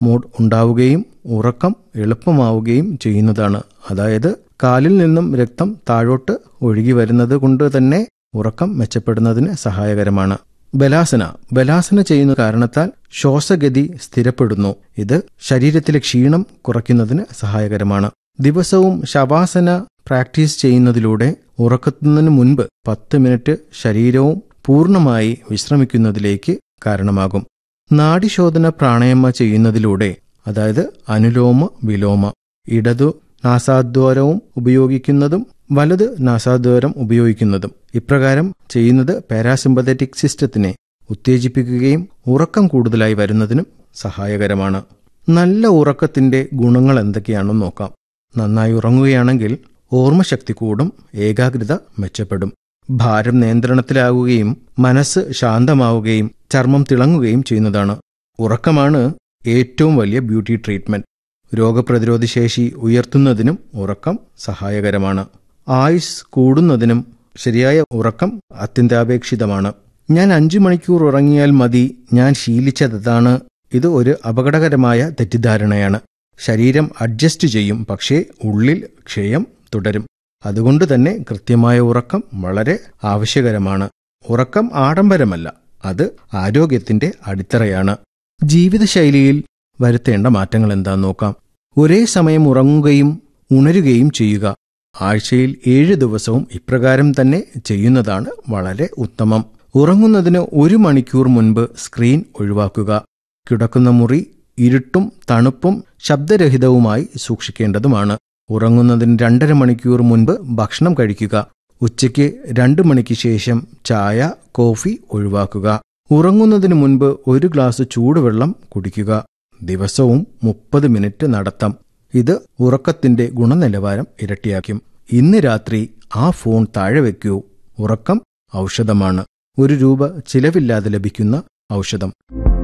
mood ഉണ്ടാവുകയും ഉറക്കം എളുപ്പമാവുകയും ചെയ്യുന്നതാണ് അതായത് കാലിൽ നിന്നും രക്തം താഴോട്ട് ഒഴുകി വരുന്നത് കൊണ്ട് തന്നെ ഉറക്കം മെച്ചപ്പെടുന്നതിന് സഹായകരമാണ് ബലാസന ബലാസന ചെയ്യുന്ന കാരണത്താൽ ശ്വാസഗതി സ്ഥിരപ്പെടുന്നു ഇത് ശരീരത്തിലെ ക്ഷീണം കുറയ്ക്കുന്നതിന് സഹായകരമാണ് ദിവസവും ശവാസന പ്രാക്ടീസ് ചെയ്യുന്നതിലൂടെ ഉറക്കുന്നതിന് മുൻപ് പത്ത് മിനിറ്റ് ശരീരവും പൂർണ്ണമായി വിശ്രമിക്കുന്നതിലേക്ക് കാരണമാകും നാഡിശോധന പ്രാണായാമ ചെയ്യുന്നതിലൂടെ അതായത് അനുലോമ വിലോമ ഇടതു നാസാദ്വാരവും ഉപയോഗിക്കുന്നതും വലത് നാസാദ്വാരം ഉപയോഗിക്കുന്നതും ഇപ്രകാരം ചെയ്യുന്നത് പാരാസിമ്പത്തറ്റിക് സിസ്റ്റത്തിനെ ഉത്തേജിപ്പിക്കുകയും ഉറക്കം കൂടുതലായി വരുന്നതിനും സഹായകരമാണ് നല്ല ഉറക്കത്തിന്റെ ഗുണങ്ങൾ എന്തൊക്കെയാണെന്ന് നോക്കാം നന്നായി ഉറങ്ങുകയാണെങ്കിൽ ഓർമ്മശക്തി കൂടും ഏകാഗ്രത മെച്ചപ്പെടും ഭാരം നിയന്ത്രണത്തിലാവുകയും മനസ്സ് ശാന്തമാവുകയും ചർമ്മം തിളങ്ങുകയും ചെയ്യുന്നതാണ് ഉറക്കമാണ് ഏറ്റവും വലിയ ബ്യൂട്ടി ട്രീറ്റ്മെന്റ് രോഗപ്രതിരോധ ശേഷി ഉയർത്തുന്നതിനും ഉറക്കം സഹായകരമാണ് ആയുസ് കൂടുന്നതിനും ശരിയായ ഉറക്കം അത്യന്താപേക്ഷിതമാണ് ഞാൻ അഞ്ചു മണിക്കൂർ ഉറങ്ങിയാൽ മതി ഞാൻ ശീലിച്ചതാണ് ഇത് ഒരു അപകടകരമായ തെറ്റിദ്ധാരണയാണ് ശരീരം അഡ്ജസ്റ്റ് ചെയ്യും പക്ഷേ ഉള്ളിൽ ക്ഷയം തുടരും അതുകൊണ്ട് തന്നെ കൃത്യമായ ഉറക്കം വളരെ ആവശ്യകരമാണ് ഉറക്കം ആഡംബരമല്ല അത് ആരോഗ്യത്തിന്റെ അടിത്തറയാണ് ജീവിതശൈലിയിൽ വരുത്തേണ്ട മാറ്റങ്ങൾ എന്താന്ന് നോക്കാം ഒരേ സമയം ഉറങ്ങുകയും ഉണരുകയും ചെയ്യുക ആഴ്ചയിൽ ഏഴ് ദിവസവും ഇപ്രകാരം തന്നെ ചെയ്യുന്നതാണ് വളരെ ഉത്തമം ഉറങ്ങുന്നതിന് ഒരു മണിക്കൂർ മുൻപ് സ്ക്രീൻ ഒഴിവാക്കുക കിടക്കുന്ന മുറി ഇരുട്ടും തണുപ്പും ശബ്ദരഹിതവുമായി സൂക്ഷിക്കേണ്ടതുമാണ് ഉറങ്ങുന്നതിന് രണ്ടര മണിക്കൂർ മുൻപ് ഭക്ഷണം കഴിക്കുക ഉച്ചയ്ക്ക് രണ്ട് മണിക്ക് ശേഷം ചായ കോഫി ഒഴിവാക്കുക ഉറങ്ങുന്നതിന് മുൻപ് ഒരു ഗ്ലാസ് ചൂടുവെള്ളം കുടിക്കുക ദിവസവും മുപ്പത് മിനിറ്റ് നടത്തം ഇത് ഉറക്കത്തിന്റെ ഗുണനിലവാരം ഇരട്ടിയാക്കും ഇന്ന് രാത്രി ആ ഫോൺ താഴെ വയ്ക്കൂ ഉറക്കം ഔഷധമാണ് ഒരു രൂപ ചിലവില്ലാതെ ലഭിക്കുന്ന ഔഷധം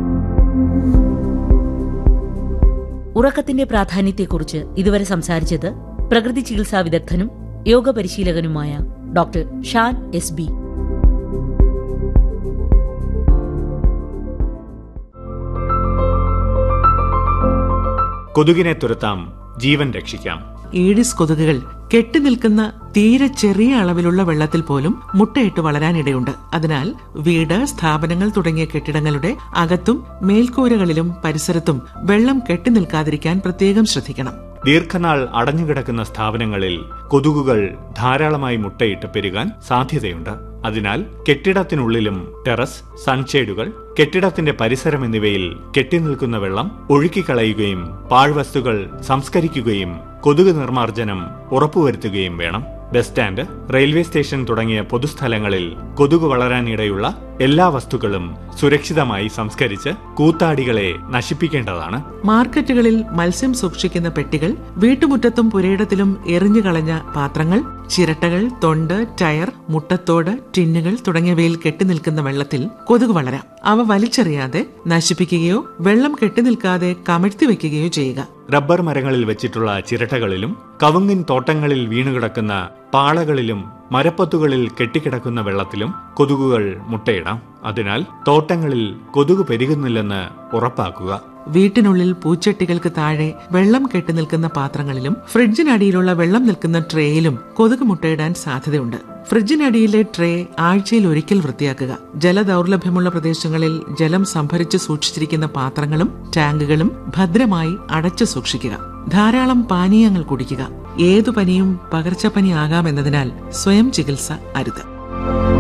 ഉറക്കത്തിന്റെ പ്രാധാന്യത്തെക്കുറിച്ച് ഇതുവരെ സംസാരിച്ചത് പ്രകൃതി ചികിത്സാ വിദഗ്ധനും യോഗ പരിശീലകനുമായ ഡോക്ടർ ഷാൻ എസ് ബി കൊതുകിനെ തുരത്താം ജീവൻ രക്ഷിക്കാം ഈഡിസ് കൊതുകുകൾ കെട്ടിനിൽക്കുന്ന തീരെ ചെറിയ അളവിലുള്ള വെള്ളത്തിൽ പോലും മുട്ടയിട്ട് വളരാനിടയുണ്ട് അതിനാൽ വീട് സ്ഥാപനങ്ങൾ തുടങ്ങിയ കെട്ടിടങ്ങളുടെ അകത്തും മേൽക്കൂരകളിലും പരിസരത്തും വെള്ളം കെട്ടിനിൽക്കാതിരിക്കാൻ പ്രത്യേകം ശ്രദ്ധിക്കണം ദീർഘനാൾ അടഞ്ഞുകിടക്കുന്ന സ്ഥാപനങ്ങളിൽ കൊതുകുകൾ ധാരാളമായി മുട്ടയിട്ട് പെരുകാൻ സാധ്യതയുണ്ട് അതിനാൽ കെട്ടിടത്തിനുള്ളിലും ടെറസ് സൺഷേഡുകൾ കെട്ടിടത്തിന്റെ പരിസരം എന്നിവയിൽ കെട്ടിനിൽക്കുന്ന വെള്ളം ഒഴുക്കിക്കളയുകയും പാഴ്വസ്തുക്കൾ സംസ്കരിക്കുകയും കൊതുക് നിർമ്മാർജ്ജനം ഉറപ്പുവരുത്തുകയും വേണം ബസ് സ്റ്റാൻഡ് റെയിൽവേ സ്റ്റേഷൻ തുടങ്ങിയ പൊതുസ്ഥലങ്ങളിൽ കൊതുക് വളരാനിടയുള്ള എല്ലാ വസ്തുക്കളും സുരക്ഷിതമായി സംസ്കരിച്ച് കൂത്താടികളെ നശിപ്പിക്കേണ്ടതാണ് മാർക്കറ്റുകളിൽ മത്സ്യം സൂക്ഷിക്കുന്ന പെട്ടികൾ വീട്ടുമുറ്റത്തും പുരയിടത്തിലും എറിഞ്ഞു കളഞ്ഞ പാത്രങ്ങൾ ചിരട്ടകൾ തൊണ്ട് ടയർ മുട്ടത്തോട് ടിന്നുകൾ തുടങ്ങിയവയിൽ കെട്ടിനിൽക്കുന്ന വെള്ളത്തിൽ കൊതുക് വളരാം അവ വലിച്ചെറിയാതെ നശിപ്പിക്കുകയോ വെള്ളം കെട്ടിനിൽക്കാതെ കമഴ്ത്തി വെക്കുകയോ ചെയ്യുക റബ്ബർ മരങ്ങളിൽ വെച്ചിട്ടുള്ള ചിരട്ടകളിലും കവുങ്ങിൻ തോട്ടങ്ങളിൽ വീണുകിടക്കുന്ന പാളകളിലും മരപ്പത്തുകളിൽ കെട്ടിക്കിടക്കുന്ന വെള്ളത്തിലും കൊതുകുകൾ മുട്ടയിടാം അതിനാൽ തോട്ടങ്ങളിൽ കൊതുക് പെരുകുന്നില്ലെന്ന് ഉറപ്പാക്കുക വീട്ടിനുള്ളിൽ പൂച്ചട്ടികൾക്ക് താഴെ വെള്ളം കെട്ടി നിൽക്കുന്ന പാത്രങ്ങളിലും ഫ്രിഡ്ജിനടിയിലുള്ള വെള്ളം നിൽക്കുന്ന ട്രേയിലും കൊതുക് മുട്ടയിടാൻ സാധ്യതയുണ്ട് ഫ്രിഡ്ജിനടിയിലെ ട്രേ ആഴ്ചയിൽ ഒരിക്കൽ വൃത്തിയാക്കുക ജലദൗർലഭ്യമുള്ള പ്രദേശങ്ങളിൽ ജലം സംഭരിച്ച് സൂക്ഷിച്ചിരിക്കുന്ന പാത്രങ്ങളും ടാങ്കുകളും ഭദ്രമായി അടച്ചു സൂക്ഷിക്കുക ധാരാളം പാനീയങ്ങൾ കുടിക്കുക ഏതു പനിയും പകർച്ചപ്പനി ആകാമെന്നതിനാൽ സ്വയം ചികിത്സ അരുത്